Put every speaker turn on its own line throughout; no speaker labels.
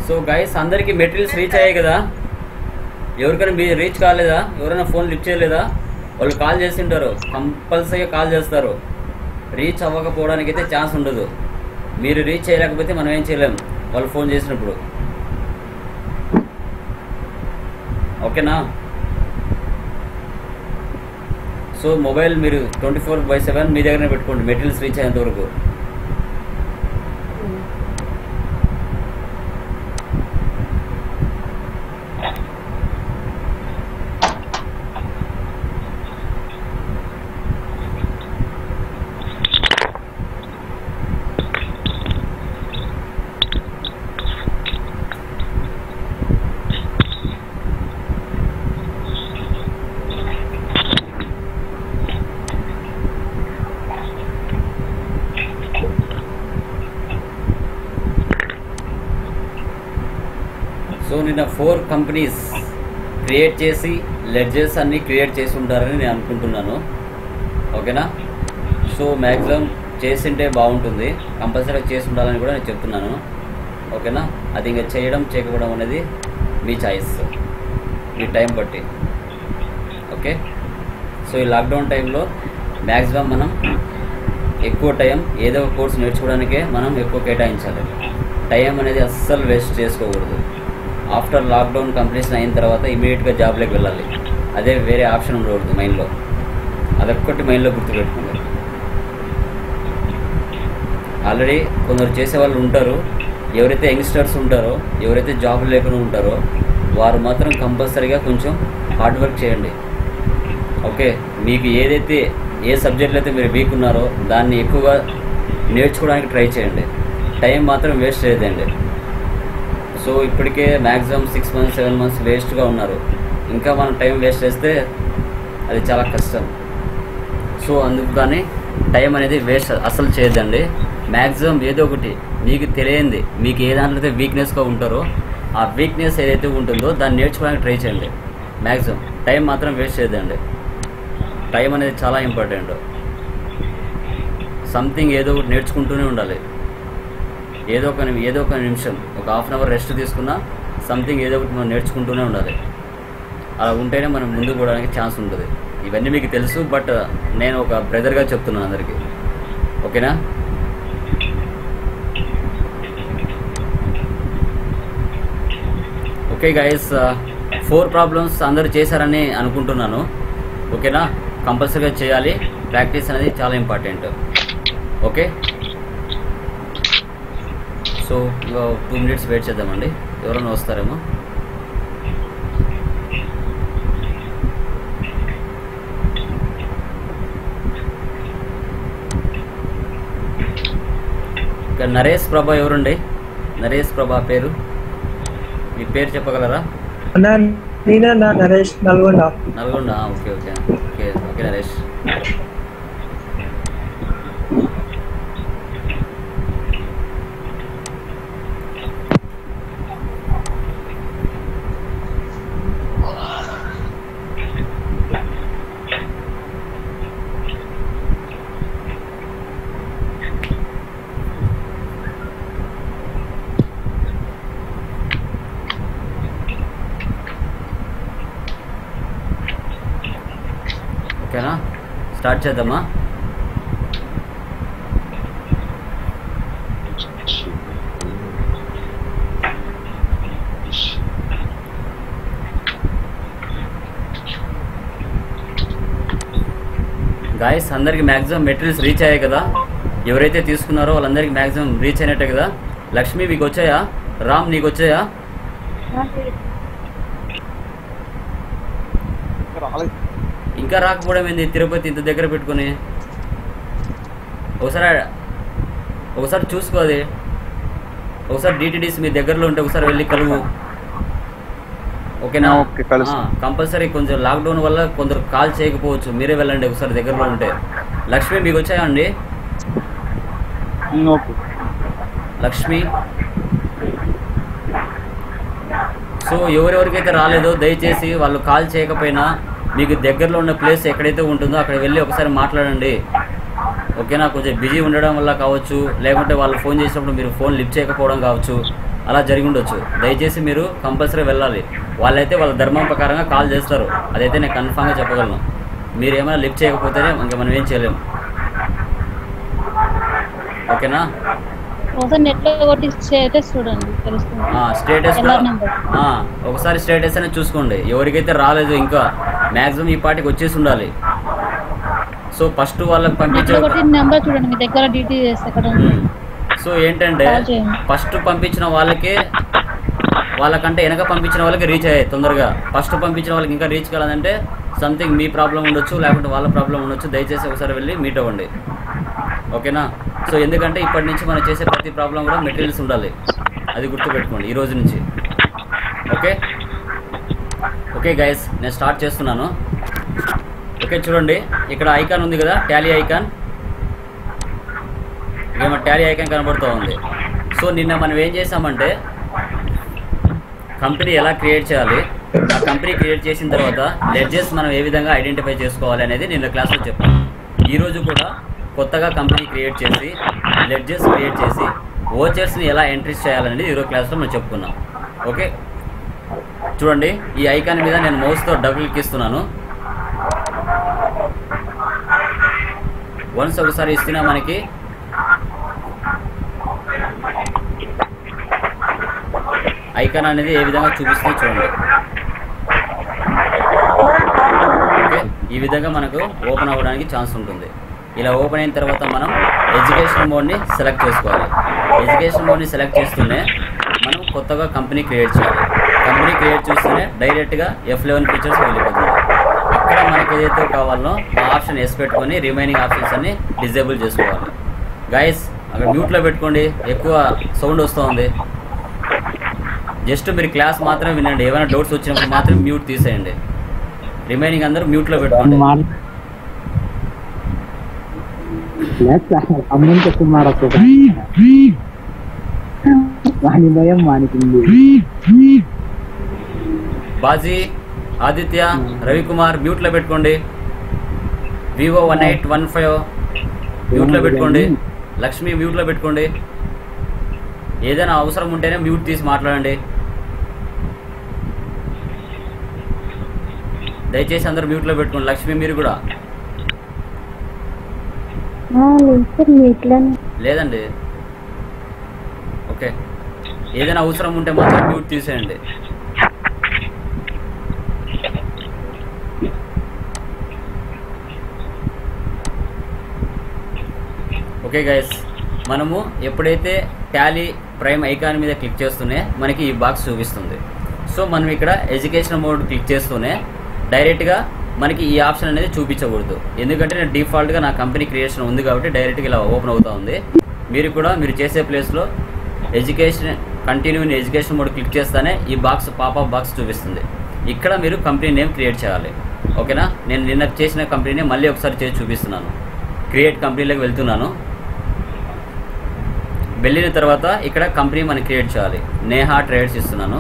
So guys అందరికీ materials reach అయ్యాయి కదా ఎవరికైనా మీ రీచ్ కాలేదా ఎవరైనా ఫోన్ లిఫ్ట్ చేయలేదా వాళ్ళు కాల్ చేసింటారు కంపల్సరీగా కాల్ చేస్తారు రీచ్ అవ్వకపోవడానికి అయితే ఛాన్స్ ఉండదు మీరు రీచ్ చేయలేకపోతే మనం ఏం చేయలేం వాళ్ళు ఫోన్ చేసినప్పుడు ఓకేనా సో మొబైల్ మీరు ట్వంటీ ఫోర్ బై సెవెన్ మీ దగ్గరనే పెట్టుకోండి మెటీరియల్స్ రీచ్ అయ్యేంత వరకు సో నిన్న ఫోర్ కంపెనీస్ క్రియేట్ చేసి లెడ్జెస్ అన్ని క్రియేట్ చేసి ఉంటారని నేను అనుకుంటున్నాను ఓకేనా సో మ్యాక్సిమం చేసింటే బాగుంటుంది కంపల్సరీగా చేసి ఉండాలని కూడా నేను చెప్తున్నాను ఓకేనా అది ఇంకా చేయడం చేయకపోవడం అనేది మీ చాయిస్ మీ టైం బట్టి ఓకే సో ఈ లాక్డౌన్ టైంలో మ్యాక్సిమం మనం ఎక్కువ టైం ఏదో ఒక కోర్స్ నేర్చుకోవడానికే మనం ఎక్కువ కేటాయించాలి టైం అనేది అస్సలు వేస్ట్ చేసుకోకూడదు ఆఫ్టర్ లాక్డౌన్ కంప్లీషన్ అయిన తర్వాత ఇమీడియట్గా జాబ్లోకి వెళ్ళాలి అదే వేరే ఆప్షన్ ఉండకూడదు మైండ్లో అదొక్కటి మైండ్లో గుర్తుపెట్టుకోండి ఆల్రెడీ కొందరు చేసేవాళ్ళు ఉంటారు ఎవరైతే యంగ్స్టర్స్ ఉంటారో ఎవరైతే జాబ్ లేకుండా ఉంటారో వారు మాత్రం కంపల్సరీగా కొంచెం హార్డ్ వర్క్ చేయండి ఓకే మీకు ఏదైతే ఏ సబ్జెక్టులు అయితే మీరు వీక్ ఉన్నారో దాన్ని ఎక్కువగా నేర్చుకోవడానికి ట్రై చేయండి టైం మాత్రం వేస్ట్ చేయదండి సో ఇప్పటికే maximum six months seven months వేస్ట్గా ఉన్నారు ఇంకా మనం టైం వేస్ట్ చేస్తే అది చాలా కష్టం సో అందుకు కానీ టైం అనేది వేస్ట్ అసలు చేయొద్దండి మ్యాక్సిమం ఏదో ఒకటి మీకు తెలియంది మీకు ఏ దాంట్లో అయితే వీక్నెస్గా ఉంటారో ఆ వీక్నెస్ ఏదైతే ఉంటుందో దాన్ని నేర్చుకోవడానికి ట్రై చేయండి మ్యాక్సిమం టైం మాత్రం వేస్ట్ చేయొద్దండి టైం అనేది చాలా ఇంపార్టెంట్ సంథింగ్ ఏదో ఒకటి నేర్చుకుంటూనే ఉండాలి ఏదో ఒక నిమి- ఏదో ఒక నిమిషం ఒక హాఫ్ అన్ అవర్ రెస్ట్ తీసుకున్నా సంథింగ్ ఏదో ఒకటి మనం నేర్చుకుంటూనే ఉండాలి అలా ఉంటేనే మనం ముందుకు పోవడానికి ఛాన్స్ ఉంటుంది ఇవన్నీ మీకు తెలుసు బట్ నేను ఒక బ్రదర్గా చెప్తున్నాను అందరికీ ఓకేనా ఓకే గైస్ ఫోర్ ప్రాబ్లమ్స్ అందరూ చేశారని అనుకుంటున్నాను ఓకేనా కంపల్సరీగా చేయాలి ప్రాక్టీస్ అనేది చాలా important okay so two minutes wait చేద్దామండి ఎవరైనా వస్తారేమో ఇక నరేష్ ప్రభా ఎవరుండి నరేష్ ప్రభా పేరు మీ పేరు చెప్పగలరా
అన్నా నేనన్నా నరేష్ నల్గొండ
నల్గొండ ఆ, okay okay okay okay Naresh ఓకేనా స్టార్ట్ చేద్దామా గాయస్ అందరికి మ్యాక్సిమం మెటీరియల్స్ రీచ్ అయ్యాయి కదా ఎవరైతే తీసుకున్నారో వాళ్ళందరికీ మ్యాక్సిమం రీచ్ అయినట్టే కదా లక్ష్మి మీకు వచ్చాయా రామ్ నీకు వచ్చాయా ఇంకా రాకపోవడం ఏంది తిరుపతి ఇంత దగ్గర పెట్టుకొని ఒకసారి ఒకసారి చూసుకో అది ఒకసారి డిటిడిసి మీ దగ్గరలో ఉంటే ఒకసారి వెళ్ళి కలువు ఓకేనా
ఓకే, కలుస్తా.
కంపల్సరీ కొంచెం లాక్డౌన్ వల్ల కొందరు కాల్ చేయకపోవచ్చు మీరే వెళ్ళండి ఒకసారి దగ్గరలో ఉంటే లక్ష్మి మీకు వచ్చాయా అండి
ఓకే
లక్ష్మి సో ఎవరెవరికైతే రాలేదో దయచేసి వాళ్ళు కాల్ చేయకపోయినా మీకు దగ్గరలో ఉన్న ప్లేస్ ఎక్కడైతే ఉంటుందో అక్కడ వెళ్ళి ఒకసారి మాట్లాడండి ఓకేనా కొంచెం బిజీ ఉండడం వల్ల కావచ్చు లేకుంటే వాళ్ళు ఫోన్ చేసినప్పుడు మీరు ఫోన్ లిఫ్ట్ చేయకపోవడం కావచ్చు అలా జరిగి ఉండొచ్చు దయచేసి మీరు కంపల్సరీ వెళ్ళాలి వాళ్ళైతే వాళ్ళ ధర్మం ప్రకారంగా కాల్ చేస్తారు అదైతే నేను కన్ఫామ్గా చెప్పగలను మీరు ఏమైనా లిఫ్ట్ చేయకపోతేనే ఇంకా మనం ఏం చేయలేము ఓకేనా
ఒకసారి నెట్ లో కొట్టి స్టేటస్ చూడండి తెలుస్తుంది
స్టేటస్ కూడా
ఎవరి నెంబర్
ఆ, ఒకసారి స్టేటస్ అనేది చూసుకోండి ఎవరికైతే రాలేదు ఇంకా మ్యాక్సిమం ఈ పాటికి వచ్చేసి ఉండాలి సో ఫస్ట్ వాళ్ళకి
నెట్ లో
పంపించే
కొట్టి నెంబర్ చూడండి మీ దగ్గర డీటెయిల్స్ ఎక్కడ ఉంది
ఉమ్. సో ఏంటంటే
కాల్ చేయండి.
ఫస్ట్ పంపించిన వాళ్ళకే వాళ్ళకంటే వెనక పంపించిన వాళ్ళకి రీచ్ అయ్యాయి తొందరగా ఫస్ట్ పంపించిన వాళ్ళకి ఇంకా రీచ్ కాలేదంటే సంథింగ్ మీ ప్రాబ్లం ఉండొచ్చు లేకుంటే వాళ్ళ ప్రాబ్లం ఉండొచ్చు దయచేసి ఒకసారి వెళ్ళి మీట్ అవ్వండి ఓకేనా సో ఎందుకంటే ఇప్పటి నుంచి మనం చేసే ప్రతి ప్రాబ్లం కూడా మెటీరియల్స్ ఉండాలి అది గుర్తుపెట్టుకోండి ఈ రోజు నుంచి ఓకే ఓకే గైస్ నేను స్టార్ట్ చేస్తున్నాను ఓకే చూడండి ఇక్కడ ఐకాన్ ఉంది కదా టాలీ ఐకాన్ ఏమో టాలీ ఐకాన్ కనబడుతూ ఉంది సో నిన్న మనం ఏం చేసామంటే కంపెనీ ఎలా క్రియేట్ చేయాలి ఆ కంపెనీ క్రియేట్ చేసిన తర్వాత లెడ్జెస్ మనం ఏ విధంగా ఐడెంటిఫై చేసుకోవాలి అనేది నిన్న క్లాస్లో చెప్పాను ఈరోజు కూడా కొత్తగా కంపెనీ క్రియేట్ చేసి లెడ్జెస్ క్రియేట్ చేసి ఓచర్స్ని ఎలా ఎంట్రీస్ చేయాలనేది ఈరోజు క్లాస్లో మనం చెప్పుకున్నాం ఓకే చూడండి ఈ ఐకాన్ మీద నేను మౌస్తో డబుల్ క్లిక్ ఇస్తున్నాను వన్స్ ఒకసారి ఇస్తున్నా మనకి ఐకాన్ అనేది ఏ విధంగా చూపిస్తుందో చూడండి ఓకే ఈ విధంగా మనకు ఓపెన్ అవ్వడానికి ఛాన్స్ ఉంటుంది ఇలా ఓపెన్ అయిన తర్వాత మనం ఎడ్యుకేషన్ మోడ్ని సెలెక్ట్ చేసుకోవాలి ఎడ్యుకేషన్ మోడ్ని సెలెక్ట్ చేస్తూనే మనం కొత్తగా కంపెనీ క్రియేట్ చేయాలి కంపెనీ క్రియేట్ చేస్తూనే డైరెక్ట్గా ఎఫ్ లెవెన్ ఫీచర్స్ వెళ్ళిపోతుంది అక్కడ మనకి ఏదైతే కావాలో ఆ ఆప్షన్ ఎస్ పెట్టుకొని రిమైనింగ్ ఆప్షన్స్ అన్ని డిజేబుల్ చేసుకోవాలి గైస్ అక్కడ మ్యూట్లో పెట్టుకోండి ఎక్కువ సౌండ్ వస్తూ ఉంది జస్ట్ మీరు క్లాస్ మాత్రమే వినండి ఏమైనా డౌట్స్ వచ్చినప్పుడు మాత్రం మ్యూట్ తీసేయండి రిమైనింగ్ అందరూ మ్యూట్లో పెట్టుకోండి
అమ్మని చెప్తున్నారు ఒక్కొక్క వాని భయం వానికింది
బాజీ ఆదిత్య రవికుమార్ మ్యూట్లో పెట్టుకోండి Vivo one eight one five మ్యూట్లో పెట్టుకోండి లక్ష్మి మ్యూట్లో పెట్టుకోండి ఏదైనా అవసరం ఉంటేనే మ్యూట్ తీసి మాట్లాడండి దయచేసి అందరూ మ్యూట్లో పెట్టుకోండి లక్ష్మి మీరు కూడా లేదండి ఓకే ఏదైనా అవసరం ఉంటే మాత్రం మ్యూట్ తీసేయండి ఓకే గైస్ మనము ఎప్పుడైతే టాలీ ప్రైమ్ ఐకాన్ మీద క్లిక్ చేస్తూనే మనకి ఈ బాక్స్ చూపిస్తుంది సో మనం ఇక్కడ ఎడ్యుకేషన్ మోడ్ క్లిక్ చేస్తూనే డైరెక్ట్గా మనకి ఈ ఆప్షన్ అనేది చూపించకూడదు ఎందుకంటే నేను డిఫాల్ట్గా నా కంపెనీ క్రియేషన్ ఉంది కాబట్టి డైరెక్ట్గా ఇలా ఓపెన్ అవుతా ఉంది మీరు కూడా మీరు చేసే ప్లేస్లో education continue in education mode click చేస్తానే ఈ బాక్స్ పాపప్ బాక్స్ చూపిస్తుంది ఇక్కడ మీరు కంపెనీ నేమ్ క్రియేట్ చేయాలి ఓకేనా నేను నిన్న చేసిన కంపెనీని మళ్ళీ ఒకసారి చేసి చూపిస్తున్నాను క్రియేట్ కంపెనీలోకి వెళ్తున్నాను వెళ్ళిన తర్వాత ఇక్కడ కంపెనీ మనం క్రియేట్ చేయాలి నేహా ట్రేడ్స్ ఇస్తున్నాను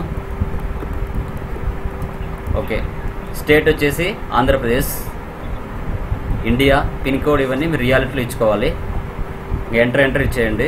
ఓకే స్టేట్ వచ్చేసి ఆంధ్రప్రదేశ్ ఇండియా పిన్ కోడ్ ఇవన్నీ మీరు రియాలిటీలో ఇచ్చుకోవాలి ఎంటర్ ఎంటర్ ఇచ్చేయండి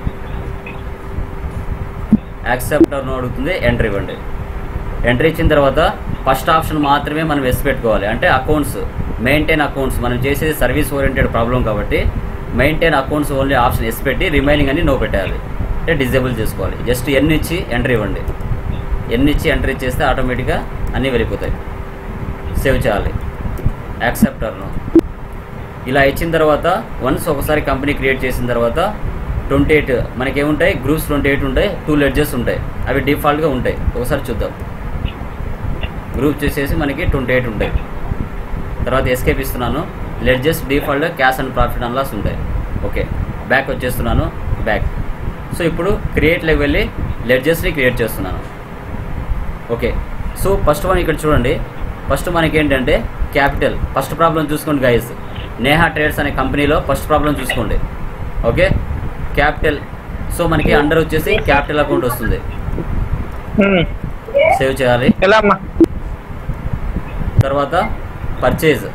యాక్సెప్ట్ అని అడుగుతుంది ఎంటర్ ఇవ్వండి ఎంటర్ ఇచ్చిన తర్వాత ఫస్ట్ ఆప్షన్ మాత్రమే మనం ఎస్ పెట్టుకోవాలి అంటే అకౌంట్స్ మెయింటైన్ అకౌంట్స్ మనం చేసేది సర్వీస్ ఓరియంటెడ్ ప్రాబ్లం కాబట్టి maintain accounts only option yes పెట్టి రిమైనింగ్ అన్ని నో పెట్టాలి అంటే డిజేబుల్ చేసుకోవాలి జస్ట్ ఎన్ ఇచ్చి ఎంటర్ ఇవ్వండి ఎన్ ఇచ్చి ఎంటర్ ఇచ్చేస్తే ఆటోమేటిక్గా అన్నీ వెళ్ళిపోతాయి సేవ్ చేయాలి యాక్సెప్టర్ను ఇలా ఇచ్చిన తర్వాత వన్స్ ఒకసారి కంపెనీ క్రియేట్ చేసిన తర్వాత ట్వంటీ ఎయిట్ మనకి ఏముంటాయి గ్రూప్స్ ట్వంటీ ఎయిట్ ఉంటాయి టూ లెడ్జెస్ ఉంటాయి అవి డిఫాల్ట్గా ఉంటాయి ఒకసారి చూద్దాం గ్రూప్ చేసేసి మనకి ట్వంటీ ఎయిట్ ఉంటాయి తర్వాత ఎస్కేప్ ఇస్తున్నాను లెడ్జెస్ డిఫాల్ట్గా cash and profit and loss ఉంటాయి ఓకే బ్యాక్ వచ్చేస్తున్నాను బ్యాక్ సో ఇప్పుడు క్రియేట్లోకి వెళ్ళి లెడ్జెస్ని క్రియేట్ చేస్తున్నాను ఓకే సో ఫస్ట్ వన్ ఇక్కడ చూడండి ఫస్ట్ మనకి ఏంటంటే క్యాపిటల్ ఫస్ట్ ప్రాబ్లం చూసుకోండి గైస్ నేహా ట్రేడ్స్ అనే కంపెనీలో ఫస్ట్ ప్రాబ్లం చూసుకోండి ఓకే క్యాపిటల్ సో మనకి అండర్ వచ్చేసి క్యాపిటల్ అకౌంట్ వస్తుంది
ఉమ్.
సేవ్ చేయాలి
ఎలా అమ్మా
తర్వాత పర్చేజ్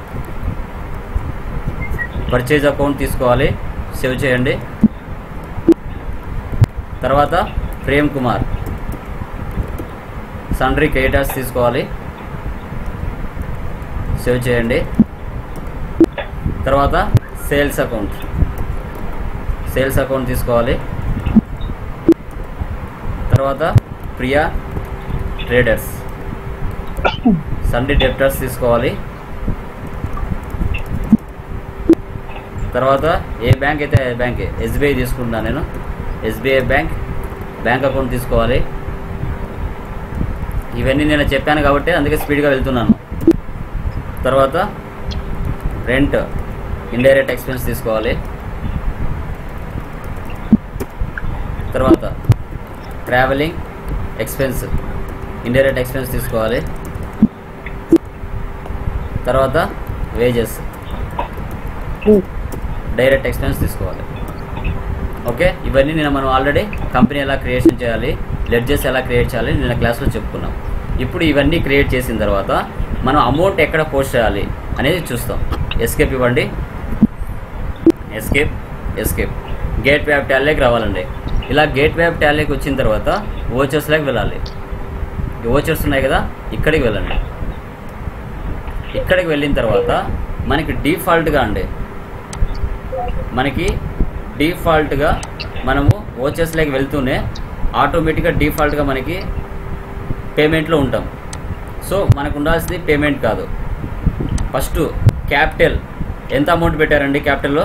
పర్చేజ్ అకౌంట్ తీసుకోవాలి సేవ్ చేయండి తర్వాత ప్రేమ్ కుమార్ సండ్రీ కేటాస్ తీసుకోవాలి సేవ్ చేయండి తర్వాత సేల్స్ అకౌంట్ సేల్స్ అకౌంట్ తీసుకోవాలి తర్వాత ప్రియా ట్రేడర్స్ సండే డెప్టర్స్ తీసుకోవాలి తర్వాత ఏ బ్యాంక్ అయితే ఏ బ్యాంక్ ఎస్బీఐ తీసుకుంటున్నాను నేను ఎస్బీఐ బ్యాంక్ బ్యాంక్ అకౌంట్ తీసుకోవాలి ఇవన్నీ నేను చెప్పాను కాబట్టి అందుకే స్పీడ్గా వెళ్తున్నాను తర్వాత రెంట్ ఇండైరెక్ట్ ఎక్స్పెన్స్ తీసుకోవాలి తర్వాత ట్రావెలింగ్ ఎక్స్పెన్స్ ఇండైరెక్ట్ ఎక్స్పెన్స్ తీసుకోవాలి తర్వాత వేజెస్ డైరెక్ట్ ఎక్స్పెన్స్ తీసుకోవాలి ఓకే ఇవన్నీ నేను మనం ఆల్రెడీ కంపెనీ ఎలా క్రియేషన్ చేయాలి లెడ్జెస్ ఎలా క్రియేట్ చేయాలి నిన్న క్లాస్లో చెప్పుకున్నాం ఇప్పుడు ఇవన్నీ క్రియేట్ చేసిన తర్వాత మనం అమౌంట్ ఎక్కడ పోస్ట్ చేయాలి అనేది చూస్తాం ఎస్కేప్ ఇవ్వండి ఎస్కేప్ ఎస్కేప్ గేట్ వ్యాప్ ట్యాలీకి రావాలండి ఇలా గేట్ వ్యాప్ ట్యాలీకి వచ్చిన తర్వాత ఓచర్స్లోకి వెళ్ళాలి ఈ ఓచర్స్ ఉన్నాయి కదా ఇక్కడికి వెళ్ళండి ఇక్కడికి వెళ్ళిన తర్వాత మనకి డిఫాల్ట్గా అండి మనకి డిఫాల్ట్గా మనము ఓచెస్లోకి వెళ్తూనే ఆటోమేటిక్గా డిఫాల్ట్గా మనకి పేమెంట్లో ఉంటాం సో మనకు ఉండాల్సింది పేమెంట్ కాదు ఫస్ట్ క్యాపిటల్ ఎంత అమౌంట్ పెట్టారండి క్యాపిటల్లో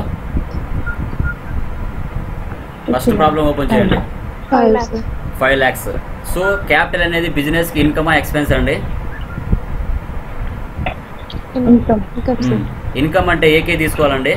ఫస్ట్ ప్రాబ్లం ఓపెన్ చేయండి ఫైవ్ ల్యాక్స్ సో క్యాపిటల్ అనేది బిజినెస్కి ఇన్కమా ఎక్స్పెన్స్ అండి
ఇన్కమ్
ఇన్కమ్ అంటే ఏకే తీసుకోవాలండి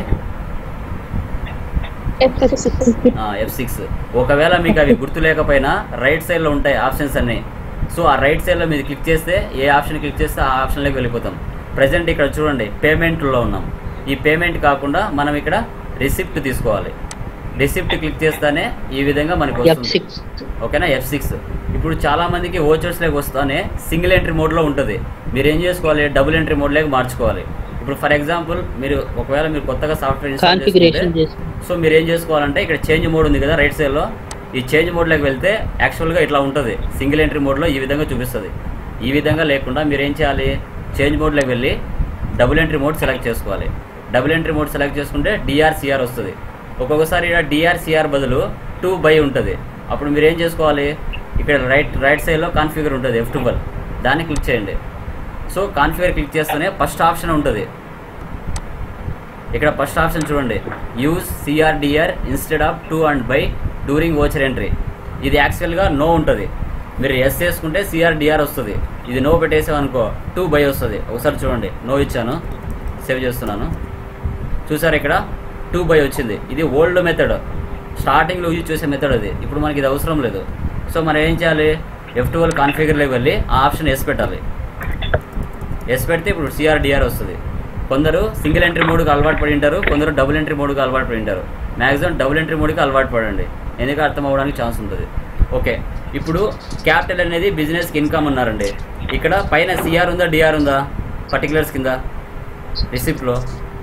ఎఫ్ సిక్స్
ఎఫ్ సిక్స్ ఒకవేళ మీకు అవి గుర్తు లేకపోయినా రైట్ సైడ్లో ఉంటాయి ఆప్షన్స్ అన్నీ సో ఆ రైట్ సైడ్లో మీరు క్లిక్ చేస్తే ఏ ఆప్షన్ క్లిక్ చేస్తే ఆ ఆప్షన్లోకి వెళ్ళిపోతాం ప్రజెంట్ ఇక్కడ చూడండి పేమెంట్లో ఉన్నాం ఈ పేమెంట్ కాకుండా మనం ఇక్కడ రిసిప్ట్ తీసుకోవాలి రిసిప్ట్ క్లిక్ చేస్తానే ఈ విధంగా మనకు
ఎఫ్
వస్తుంది
సిక్స్
ఓకేనా ఎఫ్ సిక్స్ ఇప్పుడు చాలా మందికి ఓచర్స్లోకి వస్తానే సింగిల్ ఎంట్రీ మోడ్లో ఉంటుంది మీరు ఏం చేసుకోవాలి డబుల్ ఎంట్రీ మోడ్లోకి మార్చుకోవాలి ఇప్పుడు ఫర్ ఎగ్జాంపుల్ మీరు ఒకవేళ మీరు కొత్తగా సాఫ్ట్వేర్ ఇన్స్టాల్
కాన్ఫిగరేషన్
చేసుకుంటే
చేసి
సో మీరు ఏం చేసుకోవాలంటే ఇక్కడ చేంజ్ మోడ్ ఉంది కదా రైట్ సైడ్లో ఈ చేంజ్ మోడ్లోకి వెళ్తే యాక్చువల్గా ఇట్లా ఉంటుంది సింగిల్ ఎంట్రీ మోడ్లో ఈ విధంగా చూపిస్తుంది ఈ విధంగా లేకుండా మీరు ఏం చేయాలి చేంజ్ మోడ్లోకి వెళ్ళి డబుల్ ఎంట్రీ మోడ్ సెలెక్ట్ చేసుకోవాలి డబుల్ ఎంట్రీ మోడ్ సెలెక్ట్ చేసుకుంటే డిఆర్సిఆర్ వస్తుంది ఒక్కొక్కసారి ఇక్కడ డిఆర్సిఆర్ బదులు టూ బై ఉంటుంది అప్పుడు మీరు ఏం చేసుకోవాలి ఇక్కడ రైట్ రైట్ సైడ్లో కాన్ఫిగర్ ఉంటుంది ఎఫ్ ట్వెల్వ్ దాన్ని క్లిక్ చేయండి సో కాన్ఫిగర్ క్లిక్ చేస్తేనే ఫస్ట్ ఆప్షన్ ఉంటుంది ఇక్కడ ఫస్ట్ ఆప్షన్ చూడండి use C R D R instead of to and by during voucher entry ఇది యాక్చువల్గా నో ఉంటుంది మీరు ఎస్ చేసుకుంటే సిఆర్డిఆర్ వస్తుంది ఇది నో పెట్టేసామనుకో టూ బై వస్తుంది ఒకసారి చూడండి నో ఇచ్చాను సేవ్ చేస్తున్నాను చూసారు ఇక్కడ టూ బై వచ్చింది ఇది ఓల్డ్ మెథడ్ స్టార్టింగ్లో యూజ్ చేసే మెథడ్ అది ఇప్పుడు మనకి ఇది అవసరం లేదు సో మనం ఏం చేయాలి ఎఫ్ ట్వెల్వ్ కాన్ఫిగర్లోకి వెళ్ళి ఆ ఆప్షన్ ఎస్ పెట్టాలి ఎస్ పెడితే ఇప్పుడు సిఆర్డిఆర్ వస్తుంది కొందరు సింగిల్ ఎంట్రీ మోడ్కి అలవాటు పడి ఉంటారు కొందరు డబుల్ ఎంట్రీ మోడ్కి అలవాటు పడి ఉంటారు మ్యాక్సిమం డబుల్ ఎంట్రీ మోడ్కి అలవాటు పడండి ఎందుకు అర్థం అవ్వడానికి ఛాన్స్ ఉంటుంది ఓకే ఇప్పుడు క్యాపిటల్ అనేది బిజినెస్కి ఇన్కమ్ ఉన్నారండి ఇక్కడ పైన సిఆర్ ఉందా డిఆర్ ఉందా పర్టికులర్స్ కింద రిసిప్ట్లో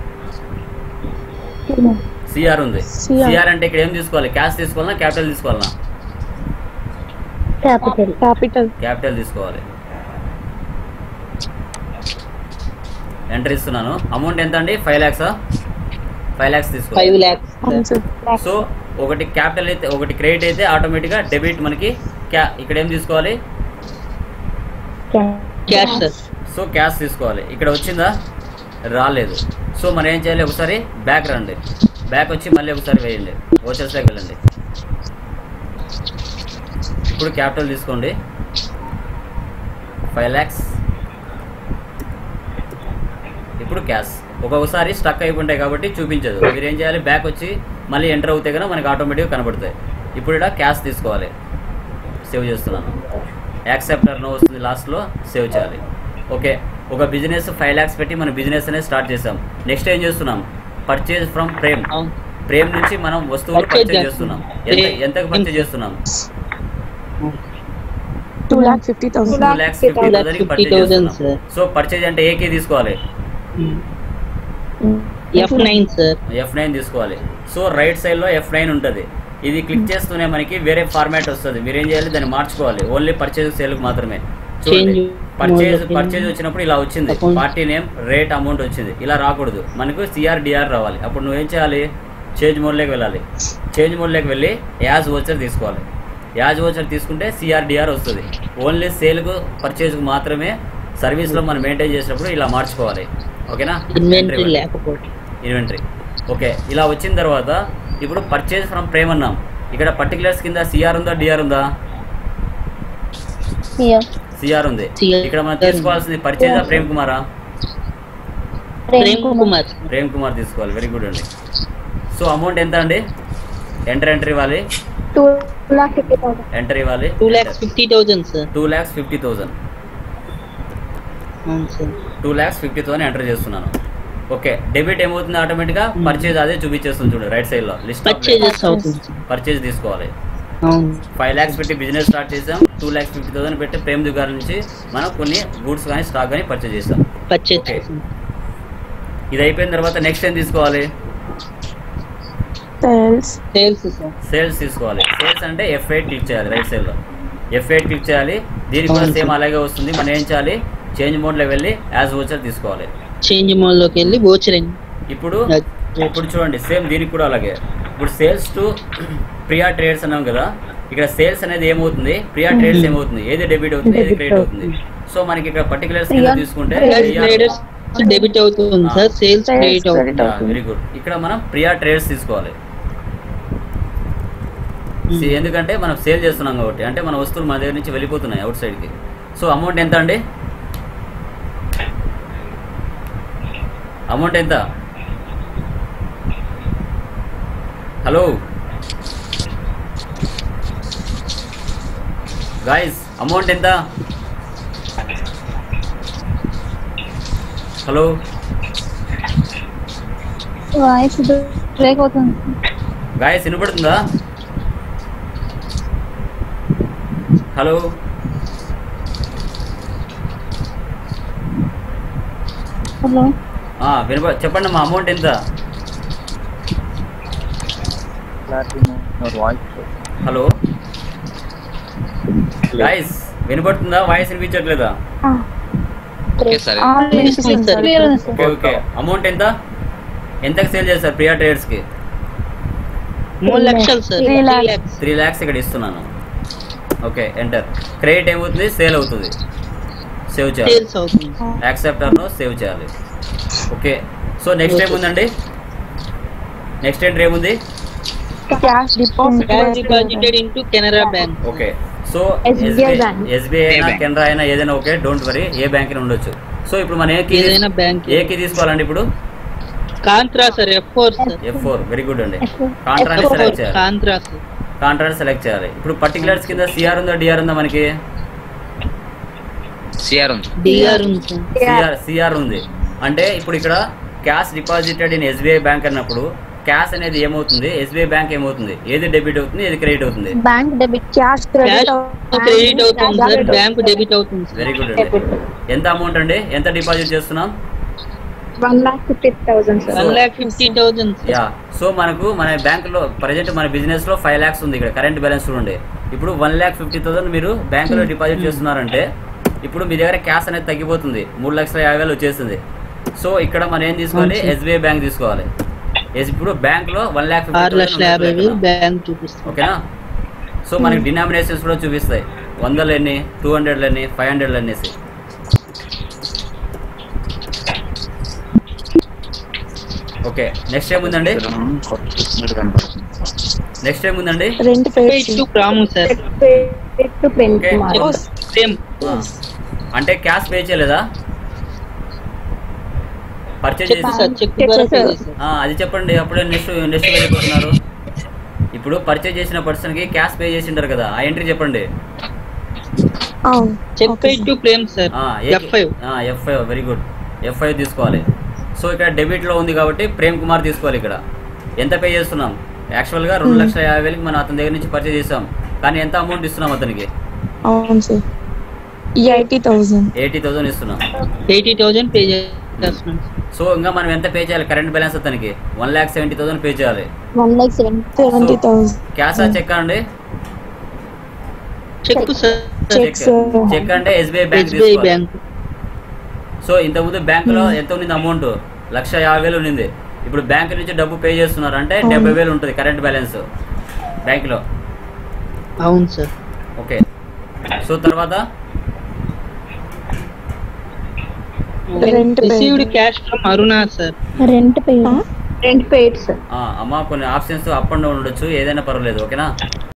సిఆర్ ఉంది
CR.
సిఆర్ అంటే ఇక్కడ ఏం తీసుకోవాలి క్యాష్ తీసుకోవాలన్నా క్యాపిటల్ తీసుకోవాలన్నా
క్యాపిటల్ క్యాపిటల్
క్యాపిటల్ తీసుకోవాలి ఎంటర్ ఇస్తున్నాను అమౌంట్ ఎంత అండి ఫైవ్ ల్యాక్సా ఫైవ్ ల్యాక్స్ తీసుకోవాలి
ఫైవ్ ల్యాక్స్
సో ఒకటి క్యాపిటల్ అయితే ఒకటి క్రెడిట్ అయితే ఆటోమేటిక్గా డెబిట్ మనకి క్యా ఇక్కడ ఏం తీసుకోవాలి
క్యాష్ సార్
సో క్యాష్ తీసుకోవాలి ఇక్కడ వచ్చిందా రాలేదు సో మనం ఏం చేయాలి ఒకసారి బ్యాక్ రండి బ్యాక్ వచ్చి మళ్ళీ ఒకసారి వేయండి ఓచర్స్లోకి వెళ్ళండి ఇప్పుడు క్యాపిటల్ తీసుకోండి ఫైవ్ ల్యాక్స్ ఇప్పుడు క్యాష్ ఒక్కొక్కసారి స్టక్ అయిపోతాయి కాబట్టి చూపించదు మీరు ఏం చేయాలి బ్యాక్ వచ్చి మళ్ళీ ఎంటర్ అవుతే కనుక మనకి ఆటోమేటిక్గా కనబడతాయి ఇప్పుడు ఇక్కడ క్యాష్ తీసుకోవాలి సేవ్ చేస్తున్నాను యాక్సెప్టర్ నో వస్తుంది లాస్ట్లో సేవ్ చేయాలి ఓకే ఒక బిజినెస్ ఫైవ్ ల్యాక్స్ పెట్టి మన బిజినెస్ అనేది స్టార్ట్ చేసాం నెక్స్ట్ ఏం చేస్తున్నాం పర్చేజ్ ఫ్రమ్ ప్రేమ్ ప్రేమ్ నుంచి మనం వస్తువులు
Purchase
పర్చేజ్ చేస్తున్నాం ఎంత
చేస్తున్నాం.
ఎంతకు పర్చేజ్ చేస్తున్నాం
two lakh fifty
two
thousand
lakhs fifty థౌసండ్కి పర్చేజ్
50,000
చేస్తున్నాం
సార్.
సో పర్చేజ్ అంటే ఏకే తీసుకోవాలి
F nine sir
F nine తీసుకోవాలి సో రైట్ సైడ్లో ఎఫ్ నైన్ ఉంటుంది ఇది క్లిక్ చేస్తూనే మనకి వేరే ఫార్మాట్ వస్తుంది మీరు ఏం చేయాలి దాన్ని మార్చుకోవాలి ఓన్లీ పర్చేజ్ సేల్కి మాత్రమే చూడండి
Change
పర్చేజ్
mode
పర్చేజ్ వచ్చినప్పుడు ఇలా వచ్చింది
Account.
Party name rate amount వచ్చింది ఇలా రాకూడదు మనకు సిఆర్డిఆర్ రావాలి అప్పుడు నువ్వేం చేయాలి చేంజ్ మోడ్లోకి వెళ్ళాలి చేంజ్ మోడ్లోకి వెళ్ళి యాజ్ ఓచర్ తీసుకోవాలి యాజ్ ఓచర్ తీసుకుంటే సిఆర్డిఆర్ వస్తుంది ఓన్లీ సేల్కు పర్చేజ్కు మాత్రమే సర్వీస్లో మనం మెయింటైన్ చేసినప్పుడు ఇలా మార్చుకోవాలి ఓకేనా
ఇన్వెంటరీ లేకపోతే
ఇన్వెంటరీ ఓకే ఇలా వచ్చిన తర్వాత ఇప్పుడు పర్చేజ్ ఫ్రమ్ ప్రేమ్ అన్నాం ఇక్కడ పర్టికులర్స్ కింద సిఆర్ ఉందా డిఆర్ ఉందా
ఇయర్
సిఆర్ ఉంది
CR
ఇక్కడ మనం తీసుకోవాల్సింది పర్చేజ్ ప్రేమ్ కుమారా
ప్రేమ్ కుమార్
ప్రేమ్ కుమార్ తీసుకోవాలి వెరీ గుడ్ అండి సో అమౌంట్ ఎంత అండి ఎంటర్ ఎంటర్ ఇవ్వాలి
two lakh fifty thousand
enter ఇవ్వాలి
two lakhs fifty thousand sir
two lakhs fifty thousand
అవును sir
two lakhs fifty thousand enter చేస్తున్నాను ఓకే డెబిట్ ఏమవుతుంది ఆటోమేటిక్గా పర్చేజ్ అదే చూపించేస్తుంది చూడు రైట్ సైడ్లో లిస్ట్
పర్చేజెస్ అవుతుంది సార్
పర్చేజ్ తీసుకోవాలి
అవును
ఫైవ్ ల్యాక్స్ పెట్టి బిజినెస్ స్టార్ట్ చేసాం టూ ల్యాక్స్ ఫిఫ్టీ థౌసండ్ పెట్టి ప్రేమ్ దుగార్ నుంచి మనం కొన్ని గూడ్స్ కానీ స్టాక్ కానీ పర్చేజ్ చేస్తాం
పర్చేజ్
Okay. ఇది అయిపోయిన తర్వాత నెక్స్ట్ ఏం తీసుకోవాలి
సేల్స్
సేల్స్ సార్
సేల్స్ తీసుకోవాలి సేల్స్ అంటే ఎఫ్ ఎయిట్ క్లిక్ చేయాలి రైట్ సైడ్లో ఎఫ్ ఎయిట్ క్లిక్ చేయాలి దీనికి కూడా
అవును
సేమ్
సార్.
అలాగే వస్తుంది మనం ఏం చేయాలి చేంజ్ మోడ్లో వెళ్ళి యాజ్ ఓచర్ తీసుకోవాలి
చేంజ్ మాల్లోకి వెళ్ళి వోచరింగ్
ఇప్పుడు ఇప్పుడు చూడండి సేమ్ దీనికి కూడా అలాగే ఇప్పుడు సేల్స్ టు ప్రియా ట్రేడ్స్ అన్నాం కదా ఇక్కడ సేల్స్ అనేది ఏమవుతుంది ప్రియా ట్రేడ్స్ ఏమవుతుంది ఏది డెబిట్ అవుతుంది ఏది క్రెడిట్ అవుతుంది సో మనకి ఇక్కడ పర్టికులర్స్ కింద
Priya
తీసుకుంటే
ట్రేడర్స్ డెబిట్ అవుతుంది
Ah.
Sir sales
Sales
credit అవుతుంది
credit. అవుతుంది.
వెరీ గుడ్ ఇక్కడ మనం ప్రియా ట్రేడ్స్ తీసుకోవాలి See, ఎందుకంటే మనం సేల్ చేస్తున్నాం కాబట్టి అంటే మన వస్తువులు మన దగ్గర నుంచి వెళ్ళిపోతున్నాయి అవుట్ సైడ్కి సో అమౌంట్ ఎంత అండి అమౌంట్ ఎంత హలో గాయస్ అమౌంట్ ఎంత హలో
వాయిస్ బ్రేక్ అవుతుంది
గాయస్ వినపడుతుందా హలో
హలో
ఆ, వినప చెప్పండి మా అమౌంట్ ఎంత హలో గాయస్ వినపడుతుందా వాయిస్ వినిపించట్లేదా
ఓకే సరే
వినిపిస్తుంది సార్.
క్లియర్ ఉంది సార్
ఓకే ఓకే అమౌంట్ ఎంత ఎంతకు సేల్ చేస్తారు ప్రియా ట్రేడర్స్కి
మూడు లక్షలు sir
Three
three
lakhs.
Lakhs
three lakhs ఇక్కడ ఇస్తున్నాను ఓకే ఎంటర్ క్రెడిట్ ఏమవుతుంది సేల్ అవుతుంది సేవ్ చేయాలి
సేల్స్ అవుతుంది
యాక్సెప్టర్లో సేవ్ చేయాలి ఓకే సో నెక్స్ట్ ఏముందండి నెక్స్ట్ ఎంట్రీ ఏముంది
cash deposit
cash deposited into Canara bank
okay so
SBI bank.
SBI అయినా
bank.
కెనరా అయినా ఏదైనా ఓకే డోంట్ వరీ ఏ బ్యాంక్ అయినా ఉండొచ్చు సో ఇప్పుడు మనం ఏ కీ
ఏదైనా బ్యాంక్
ఏ కీ తీసుకోవాలండి ఇప్పుడు
contra sir F four sir
F four very good అండి
F4.
కాంట్రాక్ట్ సెలెక్ట్ చేయాలి
కాంట్రా సార్
కాంట్రాక్ట్ సెలెక్ట్ చేయాలి ఇప్పుడు పర్టికులర్స్ కింద సిఆర్ ఉందా డిఆర్ ఉందా మనకి
సిఆర్ ఉంది
డిఆర్ ఉంది సార్
సిఆర్ సిఆర్ ఉంది అంటే ఇప్పుడు ఇక్కడ cash deposited in SBI bank అన్నప్పుడు క్యాష్ అనేది ఏమవుతుంది ఎస్బీఐ బ్యాంక్ ఏమవుతుంది ఏది డెబిట్ అవుతుంది ఏది క్రెడిట్ అవుతుంది
bank debit
cash credit
cash credit అవుతుంది సార్ బ్యాంక్ డెబిట్ అవుతుంది సార్
వెరీ గుడ్ అండి ఎంత అమౌంట్ అండి ఎంత డిపాజిట్ చేస్తున్నాం
one lakh fifty thousand sir
one lakh fifty thousand
yeah so మనకు మన బ్యాంకులో ప్రజెంట్ మన బిజినెస్ లో ఫైవ్ ల్యాక్స్ ఉంది ఇక్కడ కరెంట్ బ్యాలెన్స్ చూడండి ఇప్పుడు వన్ ల్యాక్ ఫిఫ్టీ థౌసండ్ మీరు బ్యాంకులో డిపాజిట్ చేస్తున్నారంటే ఇప్పుడు మీ దగ్గర క్యాష్ అనేది తగ్గిపోతుంది మూడు లక్షల యాభై వేలు వచ్చేసింది సో ఇక్కడ మనం ఏం తీసుకోవాలి
అవును సార్.
ఎస్బీఐ బ్యాంక్ తీసుకోవాలి ఎస్ ఇప్పుడు బ్యాంక్ లో వన్ ల్యాక్
ఆరు లక్షల యాభై వేలు బ్యాంక్ చూపిస్తుంది
ఓకేనా సో మనకి డినామినేషన్స్ కూడా చూపిస్తాయి వందలు ఎన్ని టూ హండ్రెడ్లు ఎన్ని ఫైవ్ హండ్రెడ్లు అనేసి ఓకే నెక్స్ట్ ఏముందండి నెక్స్ట్ ఏముందండి
రెంట్
టు ప్రాము sir
to Prem
Okay.
Kumar
same
ఆ. అంటే క్యాష్ పే చేయలేదా పర్చేజ్
చెక్
చేసి
సార్ చెక్
Check
ద్వారా పే
చేశారు.
చేశారు
ఆ, అది చెప్పండి అప్పుడే నెక్స్ట్ నెక్స్ట్ వెళ్ళిపోతున్నారు ఇప్పుడు పర్చేజ్ చేసిన పర్సన్కి క్యాష్ పే చేసి ఉంటారు కదా ఆ ఎంట్రీ చెప్పండి
అవును
cheque pay to Prem sir F five
F five very good F five తీసుకోవాలి సో ఇక్కడ డెబిట్లో ఉంది కాబట్టి ప్రేమ్ కుమార్ తీసుకోవాలి ఇక్కడ ఎంత పే చేస్తున్నాం యాక్చువల్గా రెండు లక్షల యాభై వేలకి మనం అతని దగ్గర నుంచి పర్చేజ్ చేసాం కానీ ఎంత అమౌంట్ ఇస్తున్నాం అతనికి
అవును sir eighty thousand
eighty thousand ఇస్తున్నాం
ఎయిటీ థౌజండ్ పే కట్టేస్తున్నాం
సో ఇంకా మనం ఎంత పే చేయాలి కరెంట్ బ్యాలెన్స్ అతనికి one lakh seventy thousand pay చేయాలి
one lakh seven
seventy thousand
క్యాషా చెక్ అండి
cheque sir
cheque sir
cheque అంటే ఎస్బీఐ బ్యాంక్
ఎస్బీఐ
తీసుకోవాలి
బ్యాంక్
సో ఇంతకుముందు బ్యాంకులో ఎంత ఉన్నింది అమౌంట్ లక్ష యాభై వేలు ఉన్నింది ఇప్పుడు బ్యాంక్ నుంచి డబ్బు పే చేస్తున్నారు అంటే డెబ్బై వేలు ఉంటుంది కరెంట్ బ్యాలెన్స్ బ్యాంక్లో
అవును సార్
ఓకే సో తర్వాత
Rent paid.
Received cash from Aruna sir
rent pay
rent paid sir
ఆ, అమ్మ కొన్ని ఆప్షన్స్ అప్ అండ్ డౌన్ ఉండొచ్చు ఏదైనా పర్వాలేదు ఓకేనా